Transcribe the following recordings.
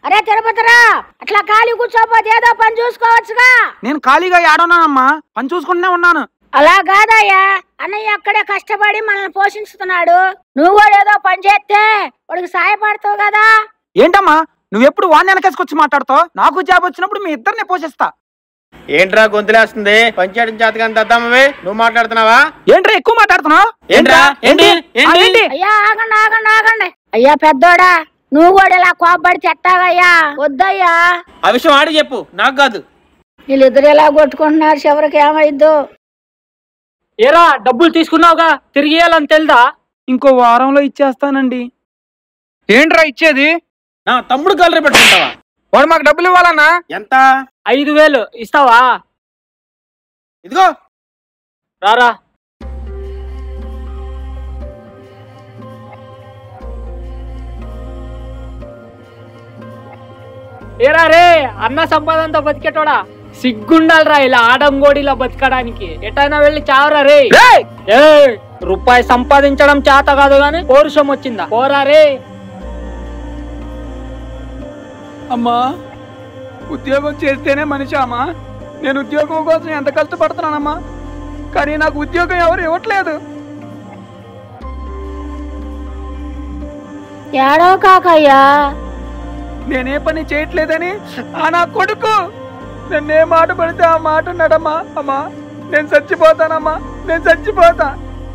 అరే తిరుపతిరా అట్లా ఖాళీ కూర్చోపోతే ఏదో పని చూసుకోవచ్చుగా నేను ఖాళీగా ఏడున్నానమ్మా పని చూసుకుంటూనే ఉన్నాను అలా కాదయ్యా అన్నయ్య అక్కడే కష్టపడి మనల్ని పోషిస్తున్నాడు నువ్వు కూడా ఏదో పని చేస్తే వాడికి సాయపడతావు కదా ఏంటమ్మా నువ్వెప్పుడు వాడిని వెనకేసుకొచ్చి మాట్లాడతావు నాకు జాబ్ వచ్చినప్పుడు మీ ఇద్దరిని పోషిస్తా ఏంట్రా గొంతులేస్తుంది పంచాయతీ జాతకాన్ని తెద్దామవి నువ్వు మాట్లాడుతున్నావా ఏంట్రా ఎక్కువ మాట్లాడుతున్నావు ఏంట్రా ఏంటి ఆ, ఏంటి ఏంటి అయ్యా ఆగండి ఆగండి ఆగండి అయ్యా పెద్దోడా నువ్వు కూడా ఇలా కోపడి చెట్టావయ్యా వద్దయ్యా ఆ విషయం ఆడి చెప్పు నాకు కాదు వీళ్ళిద్దరు ఎలా కొట్టుకుంటున్నారు చివరికి ఏమైద్దో ఏరా డబ్బులు తీసుకున్నావుగా తిరిగి ఇవ్వాలని తెలుదా ఇంకో వారంలో ఇచ్చేస్తానండి ఏంట్రా ఇచ్చేది నా తమ్ముడు కలర్ పెట్టుకుంటావా వాడు మాకు డబ్బులు ఇవ్వాలన్నా ఎంత ఐదు వేలు ఇస్తావా ఇదిగో రారా ఏరా రే అన్న సంపాదనతో బతికేటోడా సిగ్గుండాలరా ఇలా ఆడంగోడిలా బతకడానికి ఎటైనా వెళ్ళి చావరా రే రేయ్! ఏ రూపాయి సంపాదించడం చేత కాదు గాని పౌరుషం వచ్చిందా పోరా రే అమ్మా ఉద్యోగం చేస్తేనే మనిషి అమ్మా నేను ఉద్యోగం కోసం ఎంత కష్టపడుతున్నానమ్మా కానీ నాకు ఉద్యోగం ఎవరు ఇవ్వట్లేదు ఏడో కాకయ్యా నేనే పని చేయట్లేదని ఆ నా కొడుకు నన్ను ఏ మాట పడితే ఆ మాట అన్నాడమ్మా అమ్మా నేను చచ్చిపోతానమ్మా నేను చచ్చిపోతా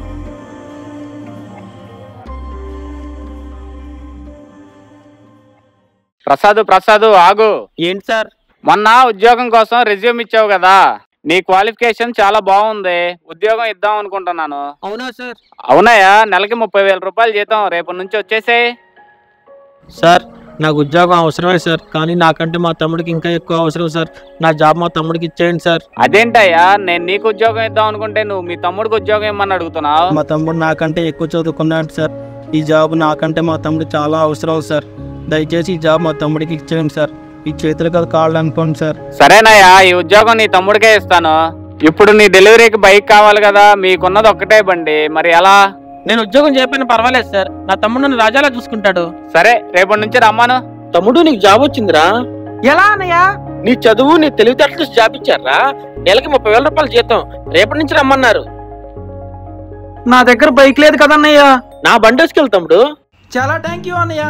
ప్రసాద్ ప్రసాద్ ఆగు ఏంటి సార్ మొన్న ఉద్యోగం కోసం రెజ్యూమ్ ఇచ్చావు కదా నీ క్వాలిఫికేషన్ చాలా బాగుంది ఉద్యోగం ఇద్దాం అనుకుంటున్నాను అవునా సార్ అవునాయా నెలకి ముప్పై వేల రూపాయలు జీతం రేపు నుంచి వచ్చేసే సార్ నాకు ఉద్యోగం అవసరమే సార్ కానీ నాకంటే మా తమ్ముడికి ఇంకా ఎక్కువ అవసరం సార్ నా జాబ్ మా తమ్ముడికి ఇచ్చేయండి సార్ అదేంటయ్యా నేను నీకు ఉద్యోగం ఇద్దాం అనుకుంటే నువ్వు మీ తమ్ముడికి ఉద్యోగం ఇమ్మని అడుగుతున్నావు మా తమ్ముడు నాకంటే ఎక్కువ చదువుకున్నాడు సార్ ఈ జాబ్ నాకంటే మా తమ్ముడు చాలా అవసరం సార్ దయచేసి ఈ జాబ్ మా తమ్ముడికి ఇచ్చేయండి సార్ ఈ చేతులు కదా కాళ్ళు అనుకోండి సార్ సరేనయ్యా ఈ ఉద్యోగం నీ తమ్ముడికే ఇస్తాను ఇప్పుడు నీ డెలివరీకి బైక్ కావాలి కదా మీకున్నది ఒక్కటే బండి మరి ఎలా నేను ఉద్యోగం చేయకపోయినా పర్వాలేదు సార్ నా తమ్ముడు నన్ను రాజాలా చూసుకుంటాడు సరే రేపటి నుంచి రమ్మాను తమ్ముడు నీకు జాబ్ వచ్చిందిరా ఎలా అన్నయ్యా నీ చదువు నీ తెలివితేటలు చూసి జాబ్ ఇచ్చారా నెలకి ముప్పై వేల రూపాయలు జీతం రేపటి నుంచి రమ్మన్నారు నా దగ్గర బైక్ లేదు కదన్నయ్య నా బండి వేసుకెళ్ళి తమ్ముడు చాలా థ్యాంక్ యూ అన్నయ్య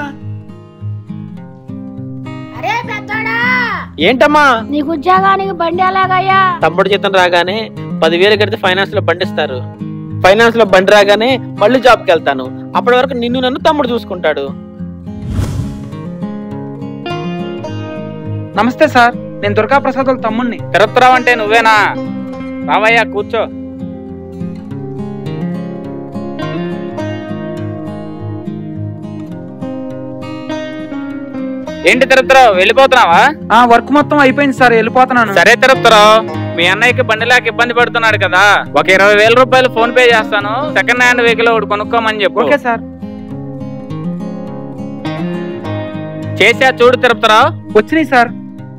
అరే పెద్దోడా ఏంటమ్మా నీకు ఉద్యోగానికి బండి ఎలాగయ్యా తమ్ముడు జీతం రాగానే పదివేలు కడితే ఫైనాన్స్ లో బండి ఇస్తారు ఫైనాన్స్ లో బండి రాగానే మళ్ళీ జాబ్కి వెళ్తాను అప్పటి వరకు నిన్ను నన్ను తమ్ముడు చూసుకుంటాడు నమస్తే సార్ నేను దుర్గా ప్రసాద్ వాళ్ళ తమ్ముడిని తిరుపతిరావు అంటే నువ్వేనా రావయ్యా కూర్చో ఏంటి తిరుపతిరావు వెళ్ళిపోతున్నావా ఆ వర్క్ మొత్తం అయిపోయింది సార్ వెళ్ళిపోతున్నాను సరే తిరుపతిరావు మీ అన్నయ్యకి బండి లేక ఇబ్బంది పడుతున్నాడు కదా ఒక ఇరవై వేల రూపాయలు ఫోన్ పే చేస్తాను సెకండ్ హ్యాండ్ వెహికల్ ఒకటి కొనుక్కోమని చెప్పు ఓకే సార్ చేసా చూడు తిరుపతిరావు వచ్చినాయి సార్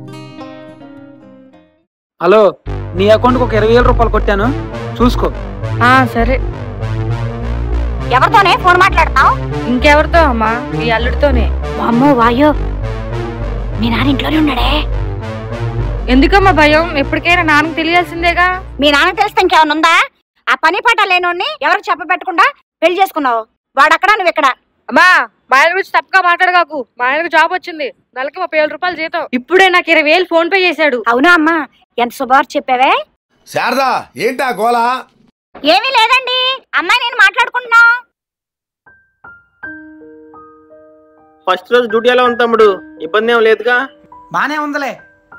హలో నీ అకౌంట్కి ఒక ఇరవై వేల రూపాయలు కొట్టాను చూసుకో సరే ఎవరితోనే ఫోన్ మాట్లాడతావు ఇంకెవరితో అమ్మా మీ అల్లుడితోనే అమ్మో వాయో మీ నాన్న ఇంట్లోనే ఉన్నాడే ఎందుకమ్మా భయం ఎప్పటికైనా నాన్నకు తెలియాల్సిందేగా మీ నాన్న తెలిస్తే ఇంకేమైనా ఉందా ఆ పని పాట లేనోడిని ఎవరికి చెప్పబెట్టకుండా పెళ్లి చేసుకున్నావు వాడక్కడ నువ్వు ఇక్కడ అమ్మా మా ఆయన గురించి తప్పుగా మాట్లాడగాకు మా ఆయనకు జాబ్ వచ్చింది నెలకి ముప్పై వేల రూపాయలు జీతం ఇప్పుడే నాకు ఇరవై వేలు ఫోన్ పే చేశాడు అవునా అమ్మా ఎంత శుభవార్త చెప్పావే శారదా ఏంటా గోలా ఏమీ లేదండి అమ్మాయి నేను మాట్లాడుకుంటున్నా ఫస్ట్ రోజు డ్యూటీ ఎలా ఉంది తమ్ముడు ఇబ్బంది ఏం లేదుగా బానే ఉందిలే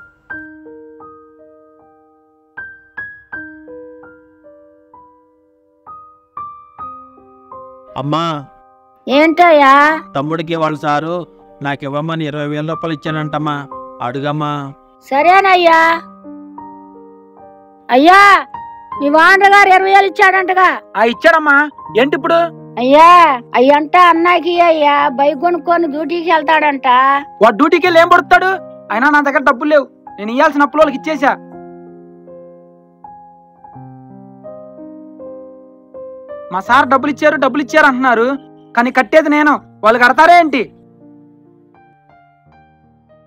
అమ్మా ఏంటయ్యా తమ్ముడికి వాళ్ళ సారు నాకు ఇవ్వమని ఇరవై వేల రూపాయలు ఇచ్చానంటమ్మా అడుగమ్మా సరేనయ్యా అయ్యా మీ వాండ్ర గారు ఇరవై వేలు ఇచ్చాడంటగా ఆ ఇచ్చాడమ్మా ఏంటి ఇప్పుడు అయ్యా అయ్యంట అన్నకి అయ్యా బైక్ కొనుక్కొని డ్యూటీకి వెళ్తాడంట వాడు డ్యూటీకి వెళ్ళి ఏం పడుతాడు అయినా నా దగ్గర డబ్బులు లేవు నేను ఇయ్యాల్సిన అప్పుల వాళ్ళకి ఇచ్చేసా మా సార్ డబ్బులు ఇచ్చారు డబ్బులు ఇచ్చారు అంటున్నారు కానీ కట్టేది నేను వాళ్ళు కడతారే ఏంటి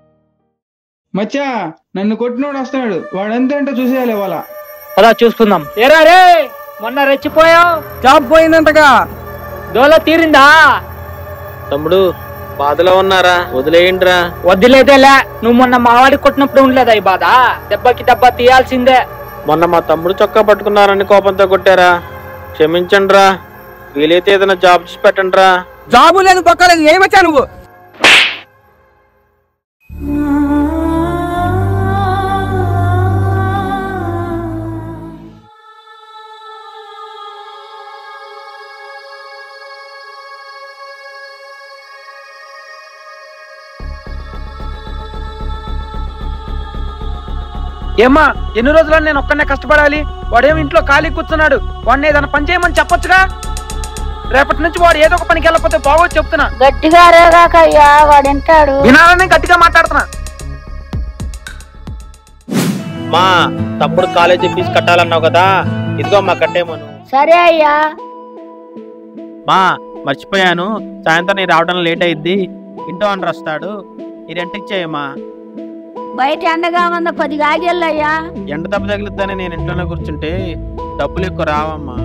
మచ్చా నన్ను కొట్టినోడు వస్తున్నాడు వాడు ఎంత ఏంటో చూసేయాలి ఇవాళ అలా చూసుకుందాం ఏరా రే మొన్న రెచ్చిపోయావు జాబ్ పోయిందంటగా దోల తీరిందా తమ్ముడు బాధలో ఉన్నారా వదిలేయండిరా వద్దులేదేలే నువ్వు మొన్న మావాడికి కొట్టినప్పుడు ఉండలేదా ఈ బాధ దెబ్బకి దెబ్బ తీయాల్సిందే మొన్న మా తమ్ముడు చొక్కా పట్టుకున్నారని కోపంతో కొట్టారా క్షమించండి రా వీలైతే ఏదైనా జాబ్ చూసి పెట్టండి రా జాబు లేదు పక్కలేదు ఏమచ్చా నువ్వు ఏమ్మా ఎన్ని రోజులు నేను ఒక్కనే కష్టపడాలి వాడేమో ఇంట్లో ఖాళీ కూర్చున్నాడు వాడిని ఏదైనా పని చేయమని చెప్పొచ్చుగా రేపటి నుంచి వాడు ఏదో ఒక పనికి వెళ్ళకపోతే బాగోదు చెప్తున్నా గట్టిగా రేగాక అయ్యా వాడు వింటాడు వినాలని గట్టిగా మాట్లాడుతున్నా మా తమ్ముడు కాలేజీ ఫీజు కట్టాలన్నావు కదా ఇదిగో మా కట్టేమను సరే అయ్యా మా మర్చిపోయాను సాయంత్రం నేను రావడం లేట్ అయింది ఇంటో అని వస్తాడు ఈ రెంట్కి చేయమ్మా బయట ఎండగా ఉన్న పది గాగెళ్ళయ్యా ఎండ దెబ్బ తగిలిద్దని నేను ఇంట్లోనే కూర్చుంటే డబ్బులు ఎక్కువ రావమ్మా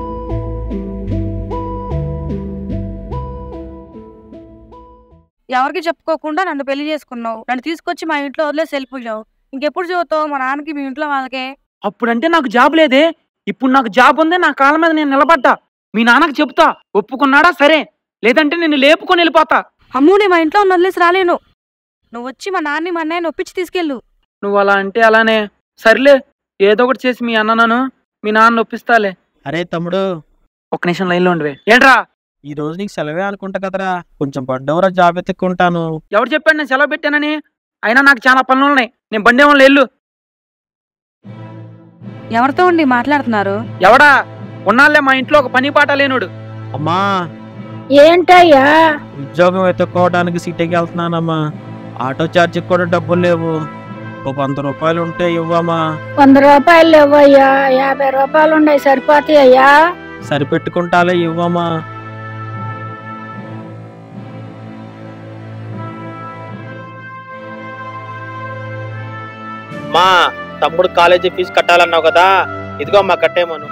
ఎవరికి చెప్పుకోకుండా నన్ను పెళ్లి చేసుకున్నావు నన్ను తీసుకొచ్చి మా ఇంట్లో వదిలేసి వెళ్ళిపోయావు ఇంకెప్పుడు చదువుతావు మా నాన్నకి మీ ఇంట్లో వాళ్ళకే అప్పుడంటే నాకు జాబ్ లేదే ఇప్పుడు నాకు జాబ్ ఉంది నా కాళ్ళ మీద నేను నిలబడ్డా మీ నాన్నకి చెప్తా ఒప్పుకున్నాడా సరే లేదంటే నేను లేపుకొని వెళ్ళిపోతా అమ్ము నేను మా ఇంట్లో ఉన్న వదిలేసి రాలేను నువ్వు వచ్చి మా నాన్ని మా అన్నయ్యని ఒప్పించి తీసుకెళ్ళు నువ్వు అలా అంటే అలానే సర్లే ఏదో ఒకటి చేసి మీ అన్న నన్ను మీ నాన్న ఒప్పిస్తాలే అరే తమ్ముడు ఒక్క నిమిషం లైన్లో ఉండివే ఏంట్రా ఈ రోజు నీకు సెలవే అనుకుంటా కదరా కొంచెం పడ్డవరా జాబ్ ఎత్తుక్కుంటాను ఎవరు చెప్పాడు నేను సెలవు పెట్టానని అయినా నాకు చాలా పనులు ఉన్నాయి నేను బండి ఏమో వెళ్ళు ఎవరితో ఉండి మాట్లాడుతున్నారు ఎవడా ఉన్నాళ్ళే మా ఇంట్లో ఒక పని పాట లేనుడు అమ్మా ఏంటయ్యా ఉద్యోగం వెతుక్కోవడానికి సిటీకి వెళ్తున్నానమ్మా ఆటో ఛార్జీకి కూడా డబ్బులు లేవు ఒక వంద రూపాయలు ఉంటే ఇవ్వమ్మా వంద రూపాయలు ఇవ్వయ్యా యాభై రూపాయలు ఉన్నాయి సరిపోతాయి అయ్యా సరిపెట్టుకుంటాలే ఇవ్వమ్మా మా తమ్ముడు కాలేజీ ఫీజు కట్టాలన్నావు కదా ఇదిగో మా కట్టేమను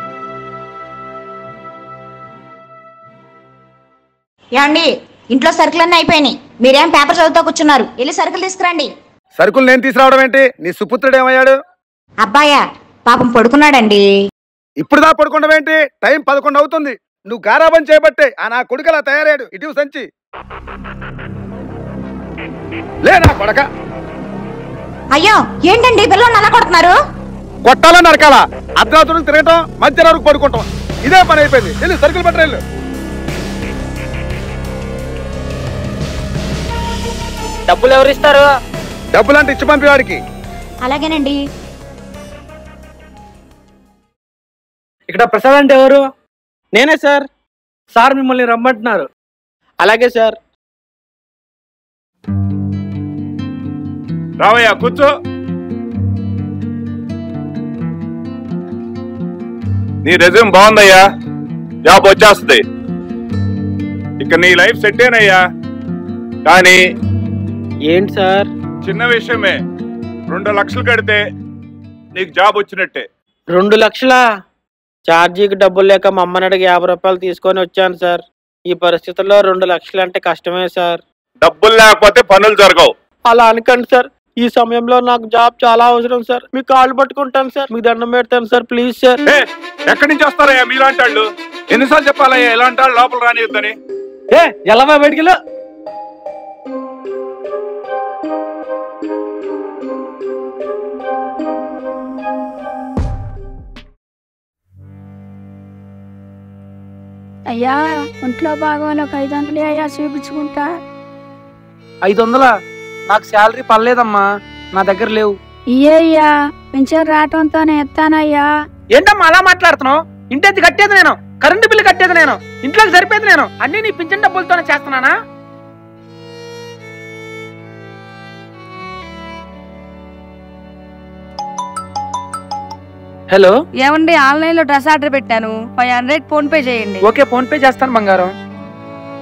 ఏమండి ఇంట్లో సరుకులన్నీ అయిపోయినాయి మీరేం పేపర్ చదువుతూ కూర్చున్నారు వెళ్ళి సరుకులు తీసుకురండి సరుకులు నేను తీసుకురావడం ఏంటి నీ సుపుత్రుడు ఏమయ్యాడు అబ్బాయా పాపం పడుకున్నాడండి ఇప్పుడు దా పడుకోవడం ఏంటి టైం పదకొండు అవుతుంది నువ్వు గారాబం చేయబట్టే ఆ నా కొడుకలా తయారయ్యాడు ఇటీవ సంచి లే నా కొడక అయ్యో ఏంటండి పిల్లలు అలా కొడుతున్నారు కొట్టాలా నరకాలా అర్ధరాత్రులు తిరగటం మధ్యరాత్రికి పడుకుంటాం ఇదే పని అయిపోయింది వెళ్ళి సరుకులు పట్టరా వెళ్ళు డబ్బులు ఎవరు ఇస్తారు డబ్బులంటే ఇచ్చి పంపేవాడికి అలాగేనండి ఇక్కడ ప్రసాద్ అంటే ఎవరు నేనే సార్ సార్ మిమ్మల్ని రమ్మంటున్నారు అలాగే సార్ రావయ్యా కూర్చో నీ రెజ్యూమ్ బాగుందయ్యా జాబ్ వచ్చేస్తుంది ఇక నీ లైఫ్ సెట్టేనయ్యా కానీ ఏంటి సార్ చిన్న విషయమే రెండు లక్షలు కడితే నీకు జాబ్ వచ్చినట్టే రెండు లక్షల ఛార్జీకి డబ్బులు లేక మా అమ్మని అడిగి యాభై రూపాయలు తీసుకొని వచ్చాను సార్ ఈ పరిస్థితుల్లో రెండు లక్షలు అంటే కష్టమే సార్ డబ్బులు లేకపోతే పనులు జరగవు అలా అనకండి సార్ ఈ సమయంలో నాకు జాబ్ చాలా అవసరం సార్ మీ కాళ్ళు పట్టుకుంటాను సార్ మీకు దండం పెడతాను సార్ ప్లీజ్ సార్ ఏ, ఎక్కడి నుంచి వస్తారయ్యా మీలాంటి వాళ్ళు ఎన్నిసార్లు చెప్పాలయ్యా ఇలాంటి వాళ్ళు లోపల రానియొద్దని ఏ ఎలా బయటికి వెళ్ళు అయ్యా ఒంట్లో భాగంలో ఒక ఐదు వందలు అయ్యా చూపించుకుంటా ఐదు వందలా నాకు శాలరీ పర్లేదమ్మా నా దగ్గర లేవు ఇయ్యయ్యా పెన్షన్ రావటంతోనే ఎత్తానయ్యా ఏంటమ్మా అలా మాట్లాడుతున్నావు ఇంటి కట్టేది నేను కరెంటు బిల్లు కట్టేది నేను ఇంట్లోకి సరిపోయేది నేను అన్ని నీ పింఛన్ డబ్బులతోనే చేస్తున్నానా హలో ఏమండి ఆన్లైన్ లో డ్రెస్ ఆర్డర్ పెట్టాను ఫైవ్ హండ్రెడ్ ఫోన్ పే చేయండి ఓకే ఫోన్ పే చేస్తాను బంగారం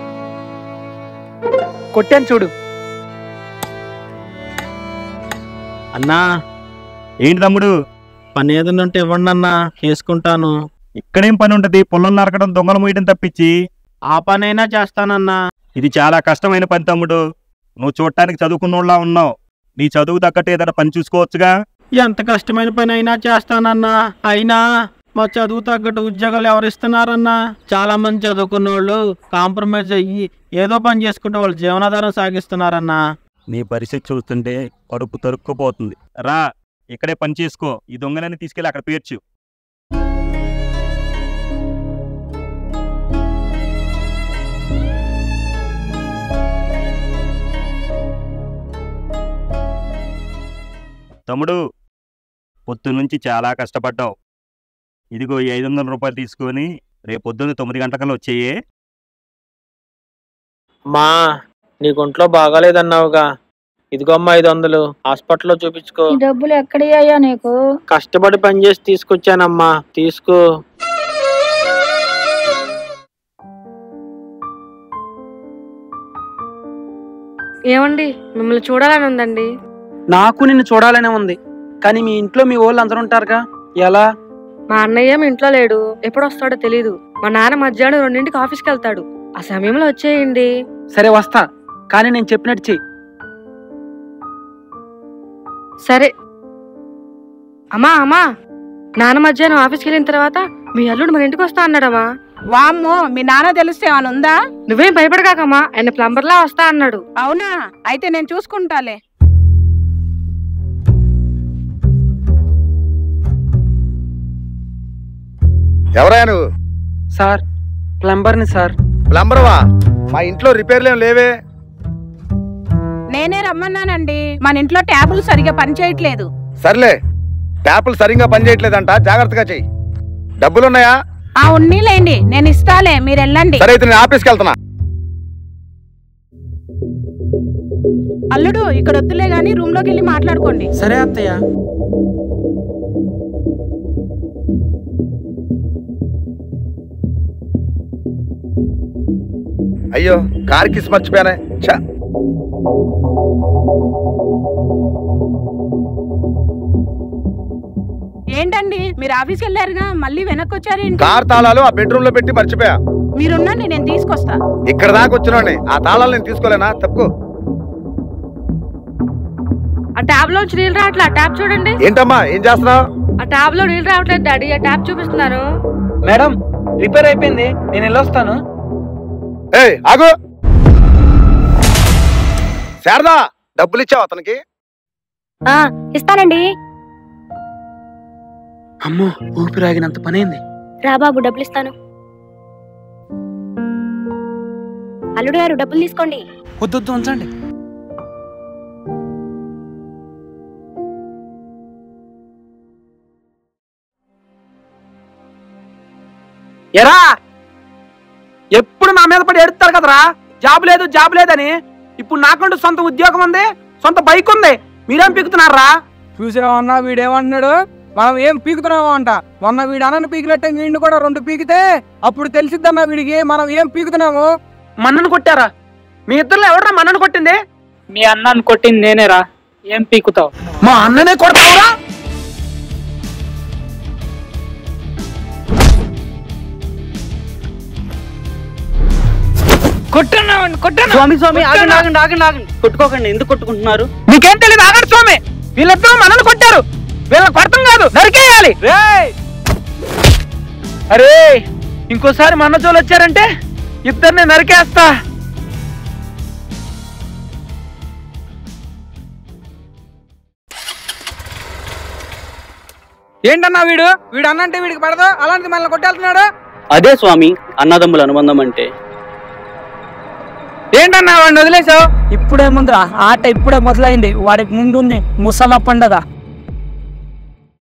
కొట్టాను చూడు అన్నా ఏంటి తమ్ముడు పని ఏదైనా ఉంటే ఇవ్వండి అన్నా చేసుకుంటాను ఇక్కడేం పని ఉంటది పొలం నరకడం దొంగలు మూయడం తప్పించి ఆ పనైనా చేస్తానన్నా ఇది చాలా కష్టమైన పని తమ్ముడు నువ్వు చూడటానికి చదువుకున్నోళ్ళ ఉన్నావు నీ చదువు తగ్గట్టు ఏదైనా పని చూసుకోవచ్చుగా ఎంత కష్టమైన పని అయినా చేస్తానన్నా అయినా మా చదువు తగ్గట్టు ఉద్యోగాలు ఎవరు ఇస్తున్నారన్నా చాలా మంది చదువుకున్న వాళ్ళు కాంప్రమైజ్ అయ్యి ఏదో పని చేసుకుంటే వాళ్ళు జీవనాధారం సాగిస్తున్నారన్నా నీ పరిస్థితి చూస్తుంటే కడుపు తరుక్కుపోతుంది రా ఇక్కడే పని చేసుకో ఈ దొంగలని తీసుకెళ్ళి అక్కడ పేర్చు తమ్ముడు పొద్దు నుంచి చాలా కష్టపడ్డావు ఇదిగో ఈ ఐదు వందల రూపాయలు తీసుకొని రేపు పొద్దున్న తొమ్మిది గంటకల్లా వచ్చేయే మా నీకు ఒంట్లో బాగాలేదన్నావుగా ఇదిగో అమ్మా ఐదు వందలు హాస్పిటల్లో చూపించుకో ఈ డబ్బులు ఎక్కడయ్యా నీకు కష్టపడి పని చేసి తీసుకొచ్చానమ్మా తీసుకో ఏమండి మిమ్మల్ని చూడాలని ఉందండి నాకు నిన్ను చూడాలనే ఉంది కానీ మీ ఇంట్లో మీ వాళ్ళు అందరూ ఉంటారుగా ఎలా మా అన్నయ్య మీ ఇంట్లో లేడు ఎప్పుడు వస్తాడో తెలీదు మా నాన్న మధ్యాహ్నం రెండింటికి ఆఫీస్కి వెళ్తాడు ఆ సమయంలో వచ్చేయండి సరే వస్తా కానీ నేను చెప్పినట్టు చెయ్యి సరే అమ్మా అమ్మా నాన్న మధ్యాహ్నం ఆఫీస్కి వెళ్ళిన తర్వాత మీ అల్లుడు మన ఇంటికి వస్తా అన్నాడమ్మా వామ్మో మీ నాన్న తెలిస్తే ఏమైనా ఉందా నువ్వేం భయపడకాకమ్మా ఆయన ప్లంబర్లా వస్తా అన్నాడు అవునా అయితే నేను చూసుకుంటాలే ఎవరయ్యా నువ్వు సార్ ప్లంబర్ని సార్ ప్లంబర్వా మా ఇంట్లో రిపేర్లు ఏం లేవే నేనే రమ్మన్నానండి మన ఇంట్లో ట్యాబులు సరిగా పనిచేయట్లేదు సర్లే ట్యాపులు సరిగ్గా పనిచేయట్లేదంట జాగ్రత్తగా చెయ్యి డబ్బులున్నాయా ఆ ఉన్నీలేండి నేను ఇస్తాలే మీరు వెళ్ళండి సరే అయితే నేను ఆఫీస్కి వెళ్తున్నా అల్లుడు ఇక్కడ వద్దులే గాని రూమ్ లోకి వెళ్ళి మాట్లాడుకోండి సరే అత్తయ్య అయ్యో కార్ కిస్ మర్చిపోయానే ఛ ఏంటండి మీరు ఆఫీస్కి వెళ్ళారుగా మళ్ళీ వెనక్కి వచ్చారేంటి కార్ తాళాలు ఆ బెడ్రూమ్ లో పెట్టి మర్చిపోయా మీరున్నండి నేను తీసుకొస్తా ఇక్కడ దాకా వచ్చినోడిని ఆ తాళాలు నేను తీసుకోలేనా తప్పుకో ఆ ట్యాబ్ లోంచి నీళ్ళు రావట్లే ఆ ట్యాబ్ చూడండి ఏంటమ్మా ఏం చేస్తున్నావు ఆ ట్యాబ్ లో నీళ్ళు రావట్లేదు డాడీ ఆ ట్యాబ్ చూపిస్తున్నారు మేడం రిపేర్ అయిపోయింది నేను వెళ్ళొస్తాను ఏయ్ ఆగు శారదా డబ్బులు ఇచ్చావు అతనికి ఇస్తానండి అమ్మో ఊపిరాగినంత పనైంది రా బాబు డబ్బులు ఇస్తాను అల్లుడు గారు డబ్బులు తీసుకోండి వద్దొద్దు ఉంచండి ఎరా ఎప్పుడు నా మీద పడి ఎడుతారు కదరా జాబ్ లేదు జాబ్ లేదని ఇప్పుడు నాకంటూ సొంత ఉద్యోగం ఉంది సొంత బైక్ ఉంది మీరేం పీకుతున్నారా చూసావన్నా వీడేమంటున్నాడు మనం ఏం పీకుతున్నామో అంట మొన్న వీడు అన్నను పీకినట్టే వీడిని కూడా రెండు పీకితే అప్పుడు తెలిసిద్దన్నా వీడికి మనం ఏం పీకుతున్నాము మన్నను కొట్టారా మీ ఇద్దరులో ఎవడరా మన్నను కొట్టింది మీ అన్నాన్ని కొట్టింది నేనేరా ఏం పీకుతావు మా అన్ననే కొడతావురా కొట్టున్నామండి కొట్టున్నా స్వామి స్వామి ఆగండి ఆగండి ఆగండి ఆగండి కొట్టుకోకండి ఎందుకు కొట్టుకుంటున్నారు మీకేం తెలియదు ఆగండి స్వామి వీళ్ళిద్దరూ మనల్ని కొట్టారు వీళ్ళకి కొడతాం కాదు నరికేయాలి అరే ఇంకోసారి మన జోలు వచ్చారంటే ఇద్దరిని నరికేస్తా ఏంటన్నా వీడు వీడు అన్నంటే వీడికి పడదు అలాంటిది మనల్ని కొట్టేస్తున్నాడు అదే స్వామి అన్నదమ్ముల అనుబంధం అంటే ఏంటన్నా వాడిని వదిలేసావు ఇప్పుడే ముందురా ఆట ఇప్పుడే మొదలైంది వాడికి ముందు ఉంది ముసల పండగ